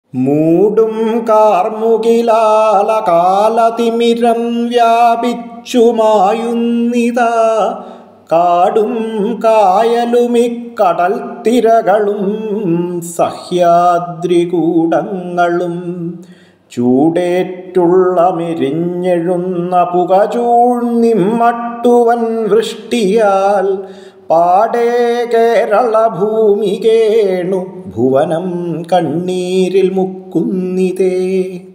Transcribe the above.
മൂടും കാർമുകിലാല കാലതിമിരം വ്യാപിച്ചുമായുന്നിതാ കാടും കായലുമിക്കടൽ തിരകളും സഹ്യാദ്രികൂടങ്ങളും ചൂടേറ്റുള്ള മെരിഞ്ഞെഴുന്ന പുക ചൂഴ്ന്നിമ്മട്ടുവൻ വൃഷ്ടിയാൽ പാടേ കേരള ഭൂമി കേണു ഭുവനം കണ്ണീരിൽ മുക്കുന്നിതേ